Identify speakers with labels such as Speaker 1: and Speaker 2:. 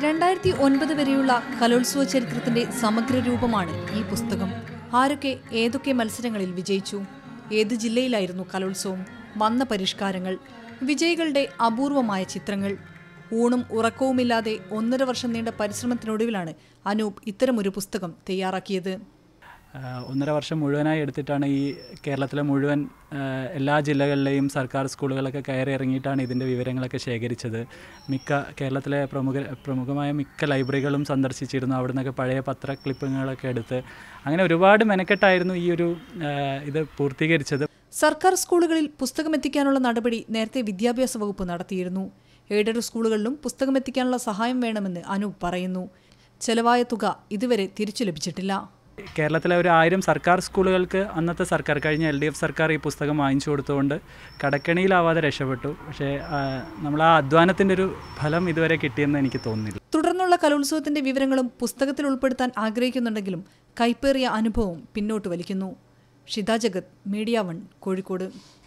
Speaker 1: രണ്ടായിരത്തി ഒൻപത് വരെയുള്ള കലോത്സവ ചരിത്രത്തിന്റെ സമഗ്ര രൂപമാണ് ഈ പുസ്തകം ആരൊക്കെ ഏതൊക്കെ മത്സരങ്ങളിൽ വിജയിച്ചു ഏത് ജില്ലയിലായിരുന്നു കലോത്സവം വന്ന പരിഷ്കാരങ്ങൾ വിജയികളുടെ അപൂർവമായ ചിത്രങ്ങൾ ഊണും ഉറക്കവുമില്ലാതെ ഒന്നര വർഷം നീണ്ട പരിശ്രമത്തിനൊടുവിലാണ് അനൂപ് ഇത്തരമൊരു പുസ്തകം തയ്യാറാക്കിയത്
Speaker 2: ആഹ് ഒന്നര വർഷം മുഴുവനായി എടുത്തിട്ടാണ് ഈ കേരളത്തിലെ മുഴുവൻ ആഹ് എല്ലാ ജില്ലകളിലെയും സർക്കാർ സ്കൂളുകളൊക്കെ കയറി ഇറങ്ങിയിട്ടാണ് ഇതിൻ്റെ വിവരങ്ങളൊക്കെ ശേഖരിച്ചത് മിക്ക കേരളത്തിലെ പ്രമുഖ പ്രമുഖമായ മിക്ക ലൈബ്രറികളും സന്ദർശിച്ചിരുന്നു അവിടെ നിന്നൊക്കെ പഴയ പത്ര ക്ലിപ്പിങ്ങുകളൊക്കെ എടുത്ത് അങ്ങനെ ഒരുപാട് മെനക്കെട്ടായിരുന്നു ഈ ഒരു ആഹ് ഇത് പൂർത്തീകരിച്ചത്
Speaker 1: സർക്കാർ സ്കൂളുകളിൽ പുസ്തകം എത്തിക്കാനുള്ള നടപടി നേരത്തെ വിദ്യാഭ്യാസ വകുപ്പ് നടത്തിയിരുന്നു എയ്ഡഡ് സ്കൂളുകളിലും പുസ്തകം എത്തിക്കാനുള്ള സഹായം വേണമെന്ന് അനൂപ് പറയുന്നു ചെലവായ തുക ഇതുവരെ തിരിച്ചു ലഭിച്ചിട്ടില്ല
Speaker 2: കേരളത്തിലെ ഒരു ആയിരം സർക്കാർ സ്കൂളുകൾക്ക് അന്നത്തെ സർക്കാർ കഴിഞ്ഞ എൽ ഡി എഫ് സർക്കാർ ഈ പുസ്തകം വാങ്ങിച്ചു കൊടുത്തുകൊണ്ട് കടക്കണിയിലാവാതെ രക്ഷപ്പെട്ടു പക്ഷേ ആഹ് നമ്മൾ ആ അധ്വാനത്തിൻ്റെ ഒരു ഫലം ഇതുവരെ കിട്ടിയെന്ന് എനിക്ക് തോന്നുന്നില്ല
Speaker 1: തുടർന്നുള്ള കലോത്സവത്തിന്റെ വിവരങ്ങളും പുസ്തകത്തിൽ ഉൾപ്പെടുത്താൻ ആഗ്രഹിക്കുന്നുണ്ടെങ്കിലും കൈപ്പേറിയ അനുഭവം പിന്നോട്ട് വലിക്കുന്നു ഷിത ജഗത് മീഡിയ വൺ കോഴിക്കോട്